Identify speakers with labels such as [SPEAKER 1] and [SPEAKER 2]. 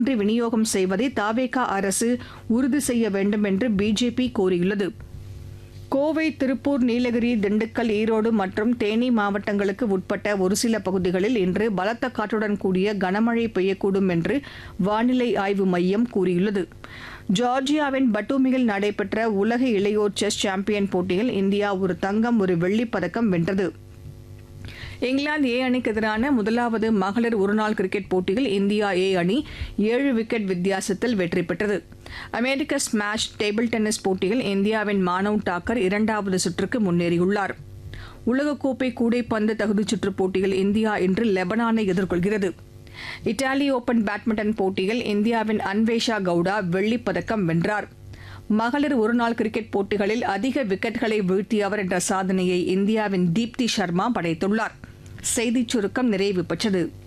[SPEAKER 1] இன்றி விநியோகம் செய்வதை தாவேகா அரசு உறுதி செய்ய வேண்டும் என்று பிஜேபி கோரியுள்ளது கோவை திருப்பூர் நீலகிரி திண்டுக்கல் ஈரோடு மற்றும் தேனி மாவட்டங்களுக்கு உட்பட்ட ஒரு சில பகுதிகளில் இன்று பலத்த காற்றுடன் கூடிய கனமழை பெய்யக்கூடும் என்று வானிலை ஆய்வு மையம் கூறியுள்ளது ஜார்ஜியாவின் பட்டூமியில் நடைபெற்ற உலக இளையோர் செஸ் சாம்பியன் போட்டியில் இந்தியா ஒரு தங்கம் ஒரு வெள்ளிப் பதக்கம் வென்றது இங்கிலாந்து ஏ அணிக்கு எதிரான முதலாவது மகளிர் ஒருநாள் கிரிக்கெட் போட்டியில் இந்தியா ஏ அணி ஏழு விக்கெட் வித்தியாசத்தில் வெற்றி பெற்றது அமெரிக்க ஸ்மாஷ் டேபிள் டென்னிஸ் போட்டியில் இந்தியாவின் மானவ் டாக்கர் இரண்டாவது சுற்றுக்கு முன்னேறியுள்ளார் உலகக்கோப்பை கூடைப்பந்து தகுதிச் சுற்றுப் போட்டியில் இந்தியா இன்று லெபனானை எதிர்கொள்கிறது இத்தாலி ஓபன் பேட்மிண்டன் போட்டியில் இந்தியாவின் அன்வேஷா கவுடா வெள்ளிப் பதக்கம் வென்றார் மகளிர் ஒருநாள் கிரிக்கெட் போட்டிகளில் அதிக விக்கெட்களை வீழ்த்தியவர் என்ற சாதனையை இந்தியாவின் தீப்தி சர்மா படைத்துள்ளார் செய்திச் சுருக்கம் நிறைவு பெற்றது